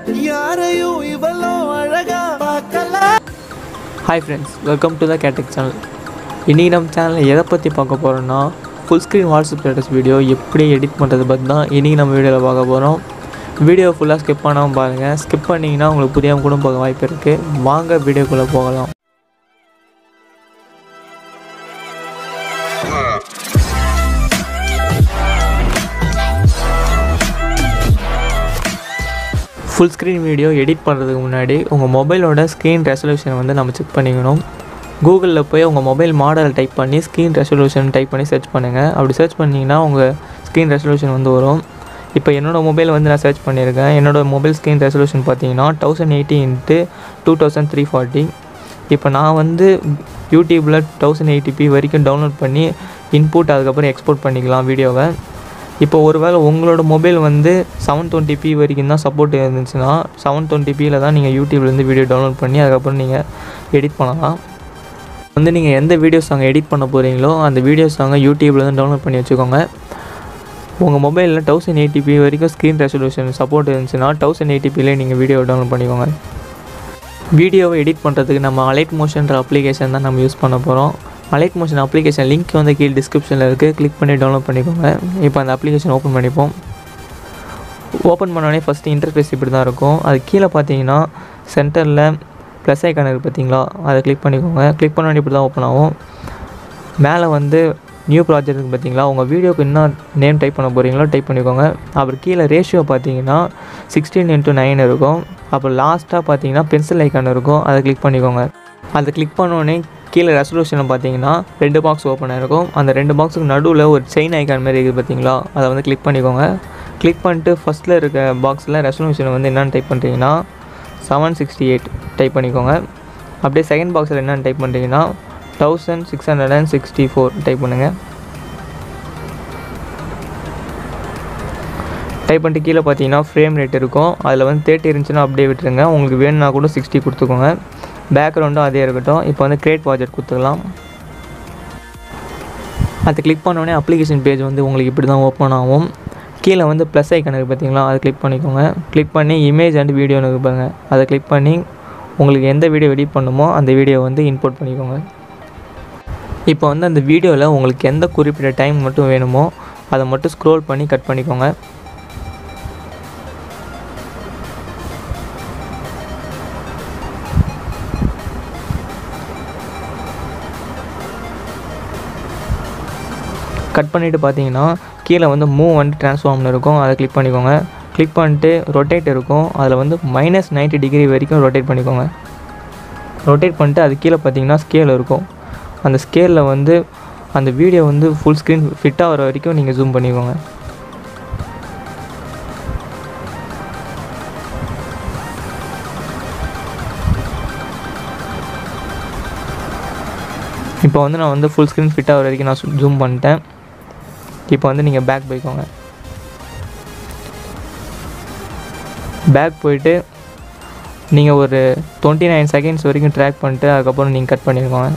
யாரையும் இவ்வளோ அழகா பார்க்கல hi friends welcome to the கேட்டக் சேனல் இன்றைக்கி நம்ம சேனலில் எதை பற்றி பார்க்க போகிறோன்னா full screen WhatsApp status video எப்படி எடிட் பண்ணுறது பற்றி தான் இன்றைக்கி நம்ம வீடியோவில் பார்க்க போகிறோம் வீடியோ ஃபுல்லாக ஸ்கிப் பண்ணாமல் பாருங்கள் ஸ்கிப் பண்ணிங்கன்னா உங்களுக்கு புரியாமல் கூட போக வாய்ப்பு இருக்குது வாங்க வீடியோக்குள்ளே போகலாம் ஃபுல் ஸ்க்ரீன் வீடியோ எடிட் பண்ணுறதுக்கு முன்னாடி உங்கள் மொபைலோட ஸ்க்ரீன் ரெசல்யூஷன் வந்து நம்ம செக் பண்ணிக்கணும் கூகுளில் போய் உங்கள் மொபைல் மாடலை டைப் பண்ணி ஸ்க்ரீன் ரெசல்யூஷன் டைப் பண்ணி சர்ச் பண்ணுங்கள் அப்படி சர்ச் பண்ணிங்கன்னா உங்கள் ஸ்க்ரீன் ரெசல்யூஷன் வந்து வரும் இப்போ என்னோடய மொபைல் வந்து நான் சர்ச் பண்ணியிருக்கேன் என்னோடய மொபைல் ஸ்க்ரீன் ரெசல்யூஷன் பார்த்தீங்கன்னா thousand eighty into two thousand three forty இப்போ நான் வந்து யூடியூப்பில் தௌசண்ட் எயிட்டிபி வரைக்கும் டவுன்லோட் பண்ணி இன்புட் அதுக்கப்புறம் எக்ஸ்போர்ட் பண்ணிக்கலாம் வீடியோவை இப்போ ஒருவேளை உங்களோட மொபைல் வந்து செவன் டுவெண்ட்டி பி வரைக்கும் தான் சப்போர்ட் இருந்துச்சுன்னா செவன் டுவெண்ட்டி பியில் தான் நீங்கள் யூடியூப்லேருந்து வீடியோ டவுன்லோட் பண்ணி அதுக்கப்புறம் நீங்கள் எடிட் பண்ணலாம் வந்து நீங்கள் எந்த வீடியோ சாங் எடிட் பண்ண போகிறீங்களோ அந்த வீடியோ சாங்கை யூடியூப்லேருந்து டவுன்லோட் பண்ணி வச்சுக்கோங்க உங்கள் மொபைலில் தௌசண்ட் எயிட்டிபி வரைக்கும் ஸ்க்ரீன் ரெசல்யூஷன் சப்போர்ட் இருந்துச்சுன்னா தௌசண்ட் எயிட்டிபிலே நீங்கள் வீடியோ டவுன்லோட் பண்ணிக்கோங்க வீடியோவை எடிட் பண்ணுறதுக்கு நம்ம அலைட் மோஷன்ற அப்ளிகேஷன் தான் நம்ம யூஸ் பண்ண போகிறோம் அலைட் மோஷன் அப்ளிகேஷன் லிங்க் வந்து கீழே டிஸ்கிரிப்ஷனில் இருக்குது கிளிக் பண்ணி டவுன்லோட் பண்ணிக்கோங்க இப்போ அந்த அப்ளிகேஷன் ஓப்பன் பண்ணிப்போம் ஓப்பன் பண்ணோடனே ஃபஸ்ட்டு இன்டர்ஃபேஸ் இப்படி தான் இருக்கும் அது கீழே பார்த்தீங்கன்னா சென்டரில் ப்ளஸ் ஐக்கான் இருக்குது பார்த்தீங்களா அதை கிளிக் பண்ணிக்கோங்க கிளிக் பண்ணோடனே இப்படி தான் ஓப்பன் ஆகும் மேலே வந்து நியூ ப்ராஜெக்ட் இருக்குது பார்த்தீங்களா உங்கள் வீடியோக்கு என்ன நேம் டைப் பண்ண போகிறீங்களோ டைப் பண்ணிக்கோங்க அப்புறம் கீழே ரேஷியோ பார்த்தீங்கன்னா சிக்ஸ்டீன் இன்ட்டு நைன் இருக்கும் அப்புறம் லாஸ்ட்டாக பார்த்தீங்கன்னா பென்சில் ஐக்கான் இருக்கும் அதை கிளிக் பண்ணிக்கோங்க அதை கிளிக் பண்ணோடனே கீழே ரெசல்யூஷனில் பார்த்தீங்கன்னா ரெண்டு பாக்ஸ் ஓப்பன் ஆகிருக்கும் அந்த ரெண்டு பாக்ஸுக்கு நடுவில் ஒரு செயின் ஐக்கான் மாதிரி இருக்குது பார்த்தீங்களா அதை வந்து கிளிக் பண்ணிக்கோங்க கிளிக் பண்ணிட்டு ஃபஸ்ட்டில் இருக்க பாக்ஸில் ரெசல்யூஷன் வந்து என்னென்னு டைப் பண்ணுறீங்கன்னா செவன் சிக்ஸ்டி எயிட் டைப் பண்ணிக்கோங்க அப்படியே செகண்ட் பாக்ஸில் என்னென்னு டைப் பண்ணுறீங்கன்னா thousand six hundred and sixty four type பண்ணுங்கள் டைப் பண்ணிட்டு கீழே பார்த்தீங்கன்னா ஃப்ரேம் ரேட் இருக்கும் அதில் வந்து தேர்ட்டி இருந்துச்சுன்னா அப்படியே விட்டுருங்க உங்களுக்கு வேணும்னா கூட சிக்ஸ்டி கொடுத்துக்கோங்க பேக்ரவுண்டும் அதே இருக்கட்டும் இப்போ வந்து கிரியேட் ப்ராஜெக்ட் கொடுத்துக்கலாம் அதை கிளிக் பண்ணோடனே அப்ளிகேஷன் பேஜ் வந்து உங்களுக்கு இப்படி தான் ஓப்பன் ஆகும் கீழே வந்து ப்ளஸ் ஐக்கன் இருக்குது பார்த்தீங்களா அதை கிளிக் பண்ணிக்கோங்க கிளிக் பண்ணி இமேஜ் அண்ட் வீடியோன்னு இருக்கு பாருங்க அதை கிளிக் பண்ணி உங்களுக்கு எந்த வீடியோ எடிட் பண்ணுமோ அந்த வீடியோ வந்து இன்போர்ட் பண்ணிக்கோங்க இப்போ வந்து அந்த வீடியோவில் உங்களுக்கு எந்த குறிப்பிட்ட டைம் மட்டும் வேணுமோ அதை மட்டும் ஸ்க்ரோல் பண்ணி கட் பண்ணிக்கோங்க கட் பண்ணிவிட்டு பார்த்தீங்கன்னா கீழே வந்து மூவ் வந்து ட்ரான்ஸ்ஃபார்ம்னு இருக்கும் அதை கிளிக் பண்ணிக்கோங்க கிளிக் பண்ணிட்டு ரொட்டேட் இருக்கும் அதில் வந்து மைனஸ் நைன்ட்டி டிகிரி வரைக்கும் ரொட்டேட் பண்ணிக்கோங்க ரொட்டேட் பண்ணிட்டு அது கீழே பார்த்தீங்கன்னா ஸ்கேல் இருக்கும் அந்த ஸ்கேலில் வந்து அந்த வீடியோ வந்து ஃபுல் ஸ்க்ரீன் ஃபிட் ஆகிற வரைக்கும் நீங்கள் ஜூம் பண்ணிக்கோங்க இப்போ வந்து நான் வந்து ஃபுல் ஸ்க்ரீன் ஃபிட் ஆகிற வரைக்கும் நான் ஜூம் பண்ணிட்டேன் இப்போ வந்து நீங்கள் பேக் போய்க்கோங்க பேக் போயிட்டு நீங்கள் ஒரு டுவெண்ட்டி நைன் செகண்ட்ஸ் வரைக்கும் ட்ராக் பண்ணிட்டு அதுக்கப்புறம் நீங்கள் கட் பண்ணியிருக்கோங்க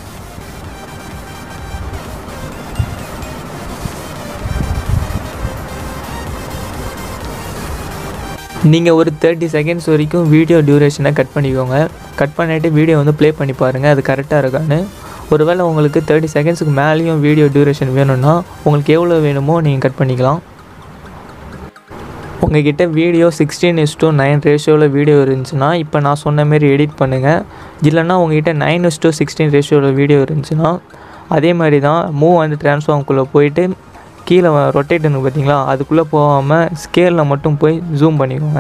நீங்கள் ஒரு தேர்ட்டி செகண்ட்ஸ் வரைக்கும் வீடியோ டியூரேஷனை கட் பண்ணிக்கோங்க கட் பண்ணிவிட்டு வீடியோ வந்து ப்ளே பண்ணி பாருங்கள் அது கரெக்டாக இருக்கான்னு ஒருவேளை உங்களுக்கு தேர்ட்டி செகண்ட்ஸுக்கு மேலேயும் வீடியோ டியூரேஷன் வேணும்னா உங்களுக்கு எவ்வளோ வேணுமோ நீங்கள் கட் பண்ணிக்கலாம் உங்ககிட்ட video sixteen is to nine ரேஷியோவில் வீடியோ இருந்துச்சுன்னா இப்போ நான் சொன்ன மாரி எடிட் பண்ணுங்கள் இல்லைன்னா உங்ககிட்ட நைன் இஸ் டூ சிக்ஸ்டீன் ரேஷியோவில் வீடியோ இருந்துச்சுன்னா அதே மாதிரி தான் மூவ் அண்ட் ட்ரான்ஸ்ஃபார்ம்குள்ளே போயிட்டு கீழே ரொட்டேட்டுன்னு பார்த்தீங்களா அதுக்குள்ளே போகாமல் ஸ்கேலில் மட்டும் போய் ஜூம் பண்ணிக்கோங்க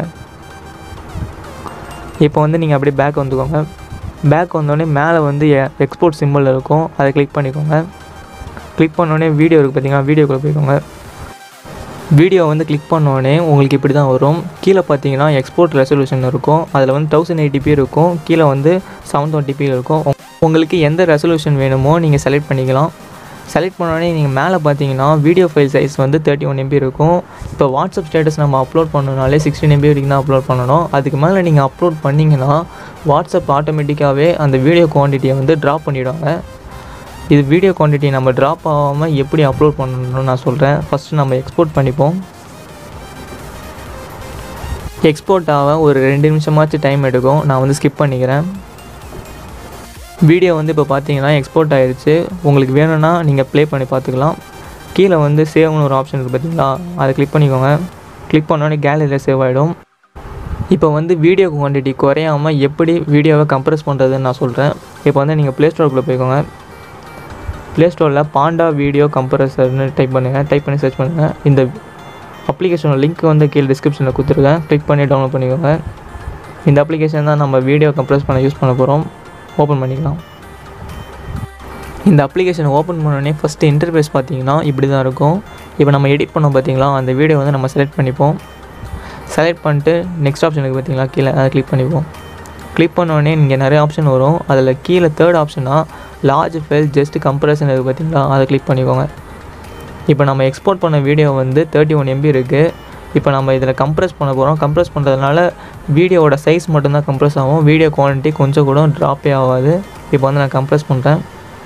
இப்போ வந்து நீங்கள் அப்படியே பேக் வந்துக்கோங்க பேக் வந்தோடனே மேலே வந்து எக்ஸ்போர்ட் சிம்பிள் இருக்கும் அதை கிளிக் பண்ணிக்கோங்க கிளிக் பண்ணோடனே வீடியோ இருக்குது பார்த்தீங்கன்னா வீடியோக்குள்ளே போய்க்கோங்க வீடியோ வந்து கிளிக் பண்ணோடனே உங்களுக்கு இப்படி தான் வரும் கீழே பார்த்தீங்கன்னா எக்ஸ்போர்ட் ரெசல்யூஷன் இருக்கும் அதில் வந்து தௌசண்ட் எயிட்டிபி இருக்கும் கீழே வந்து செவன் டுவெண்ட்டி இருக்கும் உங்களுக்கு எந்த ரெசல்யூஷன் வேணுமோ நீங்கள் செலக்ட் பண்ணிக்கலாம் செலக்ட் பண்ணோடனே நீங்கள் மேலே பார்த்தீங்கன்னா வீடியோ ஃபைல் சைஸ் வந்து தேர்ட்டி ஒன் எம்பி இருக்கும் இப்போ வாட்ஸ்அப் ஸ்டேட்டஸ் நம்ம அப்லோட் பண்ணனாலே சிக்ஸ்டீன் எம்பி வரைக்கும் தான் அப்லோட் பண்ணணும் அதுக்கு மேலே நீங்கள் அப்லோட் பண்ணிங்கன்னா வாட்ஸ்அப் ஆட்டோமேட்டிக்காகவே அந்த வீடியோ குவான்டிட்டியை வந்து ட்ராப் பண்ணிவிடுவாங்க இது வீடியோ குவான்டிட்டி நம்ம ட்ராப் ஆகாமல் எப்படி அப்லோட் பண்ணணும்னு நான் சொல்கிறேன் ஃபஸ்ட்டு நம்ம எக்ஸ்போர்ட் பண்ணிப்போம் எக்ஸ்போர்ட் ஆக ஒரு ரெண்டு நிமிஷமாச்சும் டைம் எடுக்கும் நான் வந்து ஸ்கிப் பண்ணிக்கிறேன் வீடியோ வந்து இப்போ பார்த்தீங்கன்னா எக்ஸ்போர்ட் ஆயிடுச்சு உங்களுக்கு வேணும்னா நீங்கள் ப்ளே பண்ணி பார்த்துக்கலாம் கீழே வந்து சேவ்னு ஒரு ஆப்ஷன் இருக்குது பார்த்தீங்களா அதை கிளிக் பண்ணிக்கோங்க கிளிக் பண்ணோடனே கேலரியில் சேவ் ஆகிடும் இப்போ வந்து வீடியோ குவான்டிட்டி குறையாமல் எப்படி வீடியோவை கம்ப்ரஸ் பண்ணுறதுன்னு நான் சொல்கிறேன் இப்போ வந்து நீங்கள் ப்ளே ஸ்டோருக்குள்ளே போய்க்கோங்க ப்ளே ஸ்டோரில் பாண்டா வீடியோ கம்ப்ரஸர்னு டைப் பண்ணுங்கள் டைப் பண்ணி சர்ச் பண்ணுங்கள் இந்த அப்ளிகேஷனோட லிங்க் வந்து கீழே டிஸ்கிரிப்ஷனில் கொடுத்துருக்கேன் கிளிக் பண்ணி டவுன்லோட் பண்ணிக்கோங்க இந்த அப்ளிகேஷன் தான் நம்ம வீடியோ கம்ப்ரஸ் பண்ண யூஸ் பண்ண போகிறோம் ஓப்பன் பண்ணிக்கலாம் இந்த அப்ளிகேஷனை ஓப்பன் பண்ணோடனே ஃபஸ்ட்டு இன்டர்ஃபேஸ் பார்த்தீங்கன்னா இப்படி தான் இருக்கும் இப்போ நம்ம எடிட் பண்ணோம் பார்த்தீங்களா அந்த வீடியோ வந்து நம்ம செலக்ட் பண்ணிப்போம் செலக்ட் பண்ணிட்டு நெக்ஸ்ட் ஆப்ஷனுக்கு பார்த்தீங்களா கீழே அதை கிளிக் பண்ணிப்போம் கிளிக் பண்ணோடனே இங்கே நிறைய ஆப்ஷன் வரும் அதில் கீழே தேர்ட் ஆப்ஷனாக லார்ஜ் ஃபைல் ஜஸ்ட் கம்ப்ரஷன் இருக்குது பார்த்தீங்களா அதை கிளிக் பண்ணிக்கோங்க இப்போ நம்ம எக்ஸ்போர்ட் பண்ண வீடியோ வந்து தேர்ட்டி ஒன் எம்பி இருக்குது இப்போ நம்ம இதில் கம்ப்ரஸ் பண்ண போகிறோம் கம்ப்ரஸ் பண்ணுறதுனால வீடியோவோட சைஸ் மட்டும்தான் கம்ப்ரஸ் ஆகும் வீடியோ குவாலிட்டி கொஞ்சம் கூட ட்ராப்பே ஆகாது இப்போ வந்து நான் கம்ப்ரஸ் பண்ணுறேன்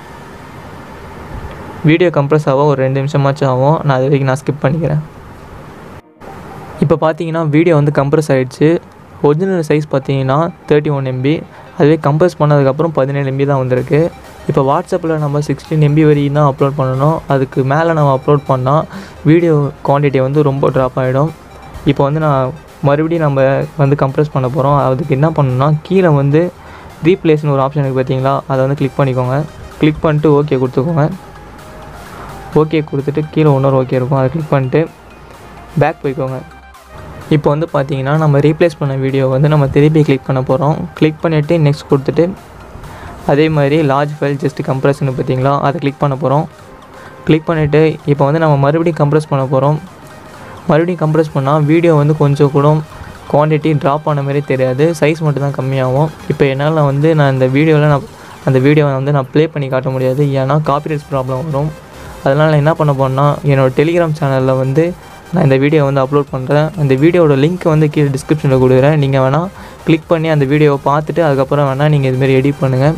வீடியோ கம்ப்ரஸ் ஆக ஒரு ரெண்டு நிமிஷமாச்சும் ஆகும் நான் அது வரைக்கும் நான் ஸ்கிப் பண்ணிக்கிறேன் இப்போ பார்த்தீங்கன்னா வீடியோ வந்து கம்ப்ரஸ் ஆகிடுச்சு ஒரிஜினல் சைஸ் பார்த்தீங்கன்னா தேர்ட்டி ஒன் எம்பி அதுவே கம்ப்ரஸ் பண்ணதுக்கப்புறம் பதினேழு எம்பி தான் வந்திருக்கு இப்போ வாட்ஸ்அப்பில் நம்ம சிக்ஸ்டீன் எம்பி வரைக்கும் தான் அப்லோட் பண்ணணும் அதுக்கு மேலே நம்ம அப்லோட் பண்ணால் வீடியோ குவான்டிட்டி வந்து ரொம்ப ட்ராப் ஆகிடும் இப்போ வந்து நான் மறுபடியும் நம்ம வந்து கம்ப்ரஸ் பண்ண போகிறோம் அதுக்கு என்ன பண்ணணும்னா கீழே வந்து ரீப்ளேஸ்னு ஒரு ஆப்ஷன் இருக்குது பார்த்தீங்களா அதை வந்து கிளிக் பண்ணிக்கோங்க கிளிக் பண்ணிட்டு ஓகே கொடுத்துக்கோங்க ஓகே கொடுத்துட்டு கீழே இன்னொரு ஓகே இருக்கும் அதை கிளிக் பண்ணிட்டு பேக் போய்க்கோங்க இப்போ வந்து பார்த்தீங்கன்னா நம்ம ரீப்ளேஸ் பண்ண வீடியோ வந்து நம்ம திருப்பி கிளிக் பண்ண போகிறோம் கிளிக் பண்ணிவிட்டு நெக்ஸ்ட் கொடுத்துட்டு அதே மாதிரி லார்ஜ் ஃபைல் ஜஸ்ட் கம்ப்ரஸ்னு பார்த்தீங்களா அதை கிளிக் பண்ண போகிறோம் கிளிக் பண்ணிவிட்டு இப்போ வந்து நம்ம மறுபடியும் கம்ப்ரஸ் பண்ண போகிறோம் மறுபடியும் கம்ப்ரஸ் பண்ணால் வீடியோ வந்து கொஞ்சம் கூட குவான்டிட்டி ட்ராப் ஆன மாதிரி தெரியாது சைஸ் மட்டும் தான் கம்மியாகும் இப்போ என்னால் வந்து நான் இந்த வீடியோவில் நான் அந்த வீடியோவை வந்து நான் ப்ளே பண்ணி காட்ட முடியாது ஏன்னா காப்பிரைட்ஸ் ப்ராப்ளம் வரும் அதனால் நான் என்ன பண்ண போறேன்னா என்னோடய டெலிகிராம் சேனலில் வந்து நான் இந்த வீடியோ வந்து அப்லோட் பண்ணுறேன் அந்த வீடியோவோட லிங்க் வந்து கீழே டிஸ்கிரிப்ஷனில் கொடுக்குறேன் நீங்கள் வேணால் கிளிக் பண்ணி அந்த வீடியோவை பார்த்துட்டு அதுக்கப்புறம் வேணால் நீங்கள் இதுமாரி எடிட் பண்ணுங்கள்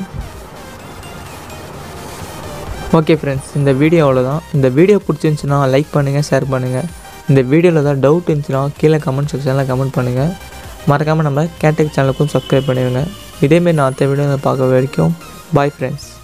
ஓகே ஃப்ரெண்ட்ஸ் இந்த வீடியோ அவ்வளோதான் இந்த வீடியோ பிடிச்சிருந்துச்சுன்னா லைக் பண்ணுங்கள் ஷேர் பண்ணுங்கள் இந்த வீடியோவில் ஏதாவது டவுட் இருந்துச்சுன்னா கீழே கமெண்ட் செக்ஷனில் கமெண்ட் பண்ணுங்கள் மறக்காமல் நம்ம கேட்டக் சேனலுக்கும் சப்ஸ்கிரைப் பண்ணிடுங்க இதேமாரி நான் அடுத்த வீடியோ பார்க்க வரைக்கும் பாய் ஃப்ரெண்ட்ஸ்